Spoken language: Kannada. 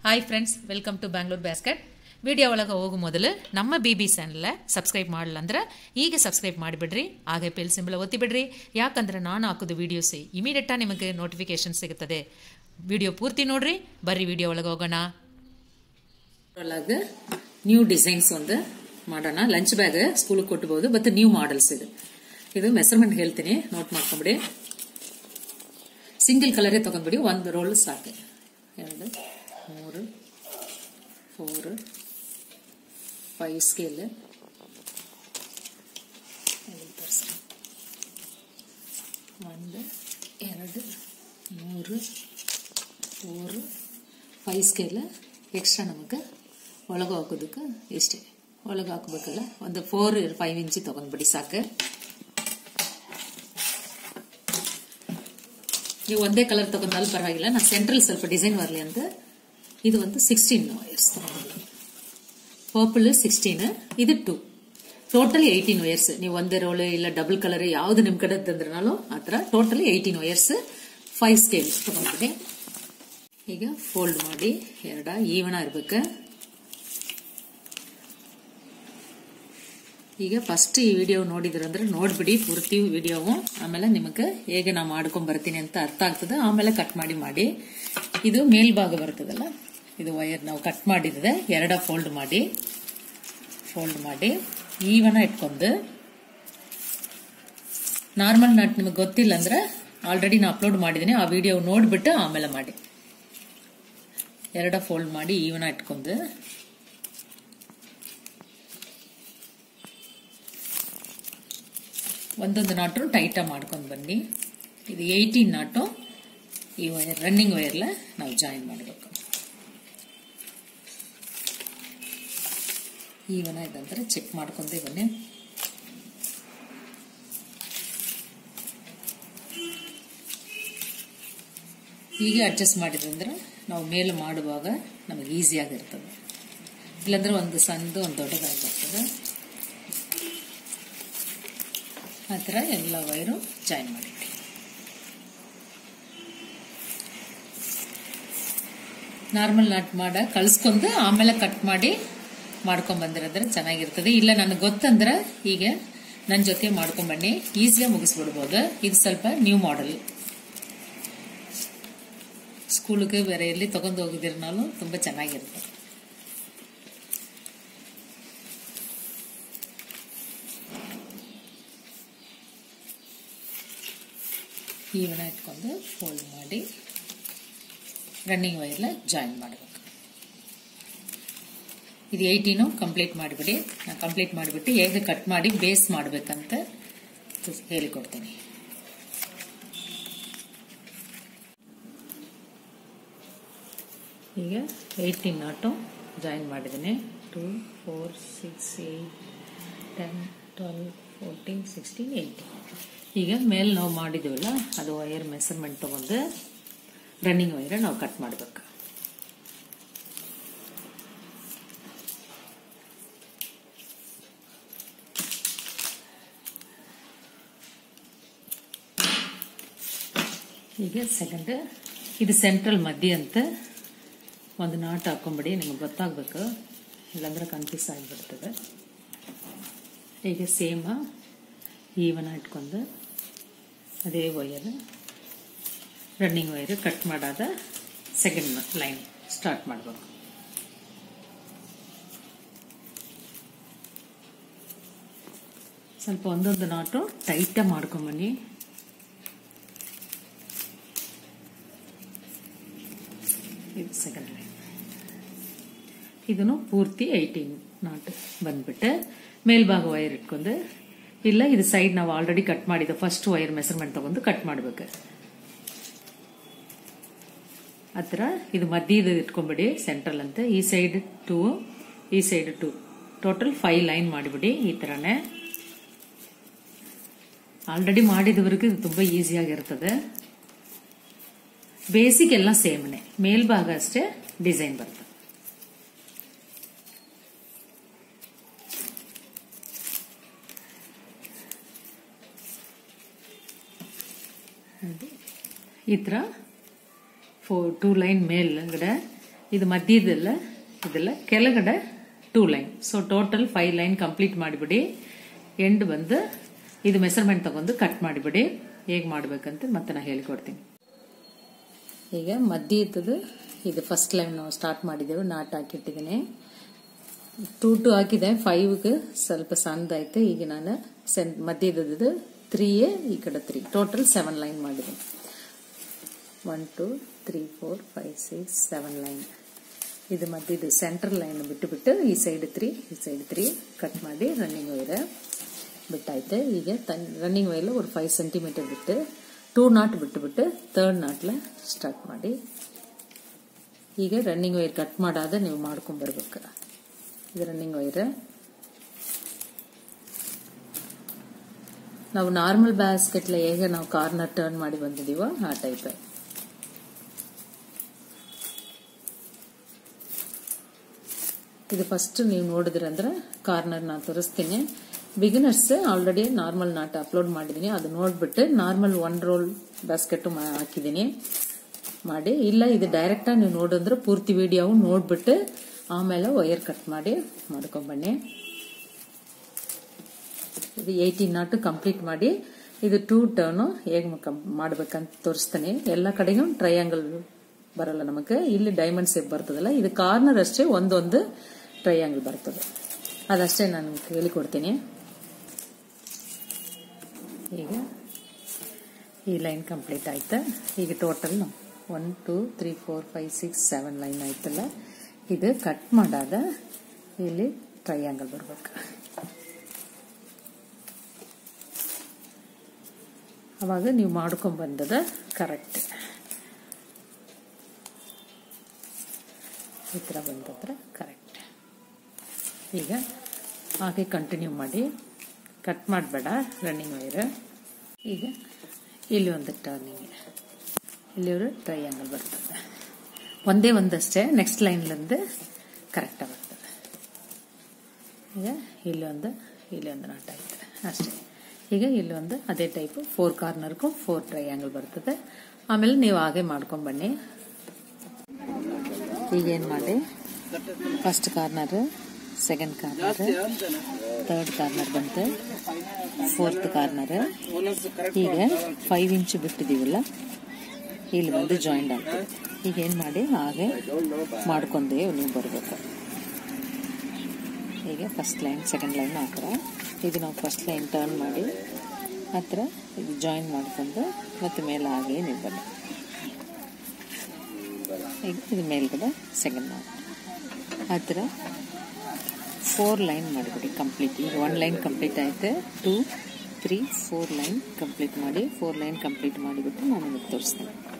hi friends welcome to Bangalore basket video ಒಳಗೆ ಹೋಗೋ ಮೊದಲು ನಮ್ಮ ಬಿ ಬಿ ಚಾನಲ್ ಸಬ್ಸ್ಕ್ರೈಬ್ ಮಾಡಲ್ಲ ಅಂದ್ರೆ ಈಗ ಸಬ್ಸ್ಕ್ರೈಬ್ ಮಾಡಿಬಿಡ್ರಿ ಹಾಗೆ ಬೆಲ್ ಸಿಂಬಲ್ ಒತ್ತಿ ಬಿಡ್ರಿ ಯಾಕಂದ್ರೆ ನಾನು ಹಾಕೋದು ವೀಡಿಯೋಸ್ ಇಮಿಡಿಯೇಟಾಗಿ ನಿಮಗೆ ನೋಟಿಫಿಕೇಶನ್ ಸಿಗುತ್ತದೆ ವಿಡಿಯೋ ಪೂರ್ತಿ ನೋಡ್ರಿ ಬರ್ರಿ ವಿಡಿಯೋ ಒಳಗೆ ಹೋಗೋಣ ಒಳಗೆ ನ್ಯೂ ಡಿಸೈನ್ಸ್ ಒಂದು ಮಾಡೋಣ ಲಂಚ್ ಬ್ಯಾಗ್ ಸ್ಕೂಲಿಗೆ ಕೊಟ್ಬೋದು ಮತ್ತು ನ್ಯೂ ಮಾಡೆಲ್ಸ್ ಇದು ಇದು ಮೆಸರ್ಮೆಂಟ್ ಹೇಳ್ತೀನಿ ನೋಟ್ ಮಾಡ್ಕೊಂಬಿಡಿ ಸಿಂಗಲ್ ಕಲರೇ ತಗೊಂಡ್ಬಿಡಿ ಒಂದು ರೋಲ್ ಸಾಕು ಎರಡು ಮೂರು ಫೋರ್ ಫೈವ್ ಸ್ಕೇಲ್ ಒಂದು ಎರಡು ಮೂರು ಫೋರು ಫೈವ್ ಸ್ಕೇಲ್ ಎಕ್ಸ್ಟ್ರಾ ನಮಗೆ ಒಳಗೆ ಹಾಕೋದಕ್ಕೆ ಇಷ್ಟೇ ಒಳಗೆ ಹಾಕ್ಬೇಕಲ್ಲ ಒಂದು ಫೋರ್ ಫೈವ್ ಇಂಚಿ ತಗೊಂಡ್ಬಿಡಿ ಸಾಕು ನೀವು ಒಂದೇ ಕಲರ್ ತಗೊಂಡಲ್ಲಿ ಪರವಾಗಿಲ್ಲ ನಾನು ಸೆಂಟ್ರಲ್ ಸ್ವಲ್ಪ ಡಿಸೈನ್ ಬರಲಿ ಅಂತ ಇದು ಒಂದು ಸಿಕ್ಸ್ಟೀನ್ ವಯರ್ಸ್ ತಗೊಂಡು ಪರ್ಪಲ್ ಸಿಕ್ಸ್ಟೀನ್ ಇದು ಟೂ ಟೋಟಲ್ ಏಯ್ಟೀನ್ ವಯರ್ಸ್ ನೀವು ಒಂದೇ ರೋಲ್ ಇಲ್ಲ ಡಬಲ್ ಕಲರ್ ಯಾವ್ದು ನಿಮ್ ಕಡೆ ತಂದ್ರನಾಲು ಆ ಥರ total eighteen wires five scale ತಗೊಂಡ್ಬಿಡಿ ಈಗ ಫೋಲ್ಡ್ ಮಾಡಿ ಎರಡ ಈವಣ ಇರ್ಬೇಕು ಈಗ ಫಸ್ಟ್ ಈ ವಿಡಿಯೋ ನೋಡಿದ್ರಂದ್ರೆ ನೋಡ್ಬಿಡಿ ಪೂರ್ತಿ ವಿಡಿಯೋವು ಆಮೇಲೆ ನಿಮಗೆ ಹೇಗೆ ನಾ ಮಾಡ್ಕೊಂಡ್ ಬರ್ತೀನಿ ಅಂತ ಅರ್ಥ ಆಗ್ತದೆ ಆಮೇಲೆ ಕಟ್ ಮಾಡಿ ಮಾಡಿ ಇದು ಮೇಲ್ಭಾಗ ಬರ್ತದಲ್ಲ ಇದು ವಯರ್ ನಾವು ಕಟ್ ಮಾಡಿದ್ರೆ ಎರಡ ಫೋಲ್ಡ್ ಮಾಡಿ ಫೋಲ್ಡ್ ಮಾಡಿ ಈವನ ಇಟ್ಕೊಂಡು ನಾರ್ಮಲ್ ನಟ್ ನಿಮಗೆ ಗೊತ್ತಿಲ್ಲ ಅಂದ್ರೆ ಆಲ್ರೆಡಿ ನಾ ಅಪ್ಲೋಡ್ ಮಾಡಿದ್ದೀನಿ ಆ ವಿಡಿಯೋ ನೋಡ್ಬಿಟ್ಟು ಆಮೇಲೆ ಮಾಡಿ ಎರಡ ಫೋಲ್ಡ್ ಮಾಡಿ ಈವನ ಇಟ್ಕೊಂಡು ಒಂದೊಂದು ನಾಟು ಟೈಟಾಗಿ ಮಾಡ್ಕೊಂಡು ಬನ್ನಿ ಇದು ಏಯ್ಟೀನ್ ನಾಟು ಈ ವಯರ್ ರನ್ನಿಂಗ್ ವಯರ್ಲ ನಾವು ಜಾಯಿನ್ ಮಾಡಬೇಕು ಈವನ ಇದಂದ್ರೆ ಚೆಕ್ ಮಾಡ್ಕೊಂಡೇ ಬನ್ನಿ ಹೀಗೆ ಅಡ್ಜಸ್ಟ್ ಮಾಡಿದ್ರಂದ್ರೆ ನಾವು ಮೇಲೆ ಮಾಡುವಾಗ ನಮಗೆ ಈಸಿಯಾಗಿರ್ತದೆ ಇಲ್ಲಾಂದ್ರೆ ಒಂದು ಸಣ್ಣದು ಒಂದು ದೊಡ್ಡದಾಗಿರ್ತದೆ ಆ ಥರ ಎಲ್ಲ ವೈರು ಜಾಯಿನ್ ಮಾಡಿಬಿಡಿ ನಾರ್ಮಲ್ ನಾಟ್ ಮಾಡ ಕಳ್ಸ್ಕೊಂಡು ಆಮೇಲೆ ಕಟ್ ಮಾಡಿ ಮಾಡ್ಕೊಂಡ್ ಬಂದಿರೋದ್ರೆ ಚೆನ್ನಾಗಿರ್ತದೆ ಇಲ್ಲ ನನಗೆ ಗೊತ್ತಂದ್ರೆ ಹೀಗೆ ನನ್ನ ಜೊತೆ ಮಾಡ್ಕೊಂಬನ್ನಿ ಈಸಿಯಾಗಿ ಮುಗಿಸ್ಬಿಡ್ಬೋದು ಇದು ಸ್ವಲ್ಪ ನ್ಯೂ ಮಾಡೆಲ್ ಸ್ಕೂಲ್ಗೆ ಬೇರೆ ಎಲ್ಲಿ ತಗೊಂಡು ಹೋಗಿದ್ದೀರನಾಲು ತುಂಬ ಚೆನ್ನಾಗಿರ್ತದೆ ಈವನ ಇಟ್ಕೊಂಡು ಫೋಲ್ಡ್ ಮಾಡಿ ರನ್ನಿಂಗ್ ವೈರ್ಲ ಜಾಯಿನ್ ಮಾಡಬೇಕು ಇದು ಏಯ್ಟೀನು ಕಂಪ್ಲೀಟ್ ಮಾಡಿಬಿಡಿ ನಾನು ಕಂಪ್ಲೀಟ್ ಮಾಡಿಬಿಟ್ಟು ಹೇಗೆ ಕಟ್ ಮಾಡಿ ಬೇಸ್ ಮಾಡಬೇಕಂತ ಹೇಳಿಕೊಡ್ತೀನಿ ಈಗ ಏಯ್ಟೀನ್ ನಾಟು ಜಾಯಿನ್ ಮಾಡಿದ್ದೀನಿ two four six eight ten twelve fourteen sixteen eighteen ಈಗ ಮೇಲೆ ನಾವು ಮಾಡಿದ್ದೀವಲ್ಲ ಅದು ವೈರ್ ಮೆಸರ್ಮೆಂಟ್ ತಗೊಂಡು ರನ್ನಿಂಗ್ ವೈರ್ ನಾವು ಕಟ್ ಮಾಡಬೇಕು ಈಗ ಸೆಕೆಂಡ್ ಇದು ಸೆಂಟ್ರಲ್ ಮಧ್ಯ ಅಂತ ಒಂದು ನಾಟ್ ಹಾಕೊಂಬಿಡಿ ನಿಮಗೆ ಗೊತ್ತಾಗಬೇಕು ಇಲ್ಲಾಂದ್ರೆ ಕನ್ಫ್ಯೂಸ್ ಆಗಿಬಿಡ್ತದೆ ಈಗ ಸೇಮ ಈವನ ಇಟ್ಕೊಂಡು ಅದೇ ವಯರ್ ರನ್ನಿಂಗ್ ವೈರ್ ಕಟ್ ಮಾಡಾದ ಸೆಕೆಂಡ್ ಲೈನ್ ಸ್ಟಾರ್ಟ್ ಮಾಡಬೇಕು ಸ್ವಲ್ಪ ಒಂದೊಂದು ನಾಟು ಟೈಟಾಗಿ ಮಾಡ್ಕೊಂಬನ್ನಿ ಇದು ಸೆಕೆಂಡ್ ಲೈನ್ ಇದನ್ನು ಪೂರ್ತಿ ಏಯ್ಟೀನ್ ನಾಟ್ ಬಂದ್ಬಿಟ್ಟು ಮೇಲ್ಭಾಗ ವೈರ್ ಇಟ್ಕೊಂಡು ಇಲ್ಲ ಇದು ಸೈಡ್ ನಾವು ಆಲ್ರೆಡಿ ಕಟ್ ಮಾಡಿದ ಫಸ್ಟ್ ವೈರ್ ಮೆಸರ್ಮೆಂಟ್ ತಗೊಂಡು ಕಟ್ ಮಾಡ್ಬೇಕು ಹತ್ರ ಇದು ಮಧ್ಯದ ಇಟ್ಕೊಂಬಿಡಿ ಸೆಂಟ್ರಲ್ ಅಂತ ಈ ಸೈಡ್ ಟೂ ಈ side two total five line ಮಾಡಿಬಿಡಿ ಈ ಥರನೇ ಆಲ್ರೆಡಿ ಮಾಡಿದವರೆಗೂ ಇದು ತುಂಬ ಈಸಿಯಾಗಿರ್ತದೆ ಬೇಸಿಕ್ ಎಲ್ಲ ಸೇಮ್ನೆ ಮೇಲ್ಭಾಗ ಅಷ್ಟೇ ಡಿಸೈನ್ ಬರ್ತದೆ ಈ ಥರ ಫೋ ಟೂ ಲೈನ್ ಮೇಲ್ಗಡೆ ಇದು ಮಧ್ಯದಲ್ಲ ಇದೆಲ್ಲ ಕೆಳಗಡೆ two line so total five line complete ಮಾಡಿಬಿಡಿ ಎಂಡ್ ಬಂದು ಇದು ಮೆಸರ್ಮೆಂಟ್ ತಗೊಂಡು ಕಟ್ ಮಾಡಿಬಿಡಿ ಹೇಗೆ ಮಾಡ್ಬೇಕಂತ ಮತ್ತೆ ನಾನು ಹೇಳಿಕೊಡ್ತೀನಿ ಈಗ ಮಧ್ಯ ಇದ್ದದ್ದು ಇದು ಫಸ್ಟ್ ಲೈನ್ ನಾವು ಸ್ಟಾರ್ಟ್ ಮಾಡಿದ್ದೆವು ನಾಟ್ ಹಾಕಿಟ್ಟಿದ್ದೀನಿ ಟೂ ಟು ಹಾಕಿದೆ ಫೈವ್ಗೆ ಸ್ವಲ್ಪ ಸಣ್ಣದಾಯ್ತು ಈಗ ನಾನು ಸೆನ್ ಮಧ್ಯದದ್ದು ತ್ರೀಯೇ ಈ ಕಡೆ ತ್ರೀ ಟೋಟಲ್ ಸೆವೆನ್ ಲೈನ್ ಮಾಡಿದೆ one two three four five six seven line ಇದು ಮಧ್ಯದ ಸೆಂಟ್ರಲ್ ಲೈನ್ ಬಿಟ್ಟು ಬಿಟ್ಟು ಈ ಸೈಡ್ ತ್ರೀ ಈ ಸೈಡ್ ತ್ರೀ ಕಟ್ ಮಾಡಿ ರನ್ನಿಂಗ್ ವೈರ್ ಬಿಟ್ಟಾಯ್ತು ಈಗ ತನ್ ರನ್ನಿಂಗ್ ವೈರ್ ஒரு ಫೈವ್ ಸೆಂಟಿಮೀಟರ್ ಬಿಟ್ಟು ಟೂ ನಾಟ್ ಬಿಟ್ಟು ಬಿಟ್ಟು ತರ್ಡ್ ನಾಟ್ಲ ಸ್ಟಾರ್ಟ್ ಮಾಡಿ ಈಗ ರನ್ನಿಂಗ್ ವೈರ್ ಕಟ್ ಮಾಡಾದ ನೀವು ಮಾಡ್ಕೊಂಬರ್ಬೇಕು ಇದು ರನ್ನಿಂಗ್ ವೈರ್ ನಾವು ನಾರ್ಮಲ್ ಬ್ಯಾಸ್ಕೆಟ್ಲ ಹೇಗೆ ನಾವು ಕಾರ್ನರ್ ಟರ್ನ್ ಮಾಡಿ ಬಂದಿದೀವೋ ಆ ಟೈಪ್ ಇದು ಫಸ್ಟ್ ನೀವು ನೋಡಿದ್ರಂದ್ರೆ ಕಾರ್ನರ್ ನಾನು ತೋರಿಸ್ತೀನಿ beginners already normal knot upload ಮಾಡಿದ್ದೀನಿ ಅದು ನೋಡ್ಬಿಟ್ಟು ನಾರ್ಮಲ್ ಒನ್ ರೋಲ್ ಬಾಸ್ಕೆಟ್ ಹಾಕಿದ್ದೀನಿ ಮಾಡಿ ಇಲ್ಲ ಇದು ಡೈರೆಕ್ಟಾಗಿ ನೀವು ನೋಡಿದ್ರೆ ಪೂರ್ತಿ ವಿಡಿಯೋ ನೋಡ್ಬಿಟ್ಟು ಆಮೇಲೆ ವೈರ್ ಕಟ್ ಮಾಡಿ ಮಾಡ್ಕೊಂಬನ್ನಿ ಇದು ಏಯ್ಟೀನ್ ನಾಟ್ ಕಂಪ್ಲೀಟ್ ಮಾಡಿ ಇದು ಟೂ ಟರ್ನು ಹೇಗೆ ಮಾಡ್ಬೇಕಂತ ತೋರಿಸ್ತೀನಿ ಎಲ್ಲ ಕಡೆಗೂ ಟ್ರಯಾಂಗಲ್ ಬರಲ್ಲ ನಮಗೆ ಇಲ್ಲಿ ಡೈಮಂಡ್ ಸೇಪ್ ಬರ್ತದಲ್ಲ ಇದು ಕಾರ್ನರ್ ಅಷ್ಟೇ ಒಂದೊಂದು ಟ್ರಯಾಂಗಲ್ ಬರ್ತದೆ ಅದಷ್ಟೇ ನಾನು ಹೇಳಿಕೊಡ್ತೀನಿ ಈಗ ಈ ಲೈನ್ ಕಂಪ್ಲೀಟ್ ಆಯ್ತು ಈಗ total one two three four five six seven line ಆಯ್ತಲ್ಲ ಇದು ಕಟ್ ಮಾಡಾದ ಇಲ್ಲಿ ಟ್ರಯಾಂಗಲ್ ಬರ್ಬೇಕು ಅವಾಗ ನೀವು ಮಾಡ್ಕೊಂಡ್ ಬಂದದ ಕರೆಕ್ಟ್ ಈ ಥರ ಬಂದದ್ರೆ ಕರೆಕ್ಟ್ ಈಗ ಹಾಗೆ ಕಂಟಿನ್ಯೂ ಮಾಡಿ ಕಟ್ ಮಾಡಬೇಡ ರನ್ನಿಂಗ್ ವೈರ್ ಈಗ ಇಲ್ಲಿ ಒಂದು ಟರ್ನಿಂಗ್ ಇಲ್ಲಿ ಒಂದು ಟ್ರಯಾಂಗಲ್ ಬರ್ತದೆ ಒಂದೇ ಒಂದಷ್ಟೇ ನೆಕ್ಸ್ಟ್ ಲೈನ್ಲಿಂದ ಕರೆಕ್ಟಾಗಿ ಬರ್ತದೆ ಈಗ ಇಲ್ಲಿ ಒಂದು ಇಲ್ಲಿ ಒಂದು ನಾಟ್ ಆಯ್ತು ಅಷ್ಟೇ ಈಗ ಇಲ್ಲಿ ಒಂದು ಅದೇ ಟೈಪ್ ಫೋರ್ ಕಾರ್ನರ್ಗೂ ಫೋರ್ ಟ್ರಯಾಂಗಲ್ ಬರ್ತದೆ ಆಮೇಲೆ ನೀವು ಹಾಗೆ ಮಾಡ್ಕೊಂಡ್ ಬನ್ನಿ ಈಗ ಏನು ಮಾಡಿ first corner second corner third corner ಬಂತು ಫೋರ್ತ್ ಕಾರ್ನರ್ ಈಗ ಫೈವ್ ಇಂಚ್ ಬಿಟ್ಟಿದ್ದೀವಲ್ಲ ಇಲ್ಲಿ ಬಂದು ಜಾಯಿಂಟ್ ಆಗ್ತದೆ ಈಗ ಏನು ಮಾಡಿ ಹಾಗೆ ಮಾಡ್ಕೊಂಡೇ ನೀವು ಬರಬೇಕು ಹೀಗೆ ಫಸ್ಟ್ ಲೈನ್ ಸೆಕೆಂಡ್ ಲೈನ್ ಹಾಕ್ರ ಇದು ನಾವು ಫಸ್ಟ್ ಲೈನ್ ಟರ್ನ್ ಮಾಡಿ ಹತ್ರ ಇದು ಜಾಯಿನ್ ಮಾಡ್ಕೊಂಡು ಮತ್ತೆ ಮೇಲೆ ಹಾಗೆ ನೀವು ಬನ್ನಿ ಈಗ ಇದು ಮೇಲ್ಗಡೆ ಸೆಕೆಂಡ್ ಲೈನ್ ಆ ಥರ ಫೋರ್ ಲೈನ್ ಮಾಡಿಬಿಡಿ ಕಂಪ್ಲೀಟ್ ಈಗ ಒನ್ ಲೈನ್ ಕಂಪ್ಲೀಟ್ ಆಯ್ತು two three four line complete ಮಾಡಿ ಫೋರ್ ಲೈನ್ ಕಂಪ್ಲೀಟ್ ಮಾಡಿಬಿಟ್ಟು ನಾನು ನಿಮಗೆ ತೋರಿಸ್ತೇನೆ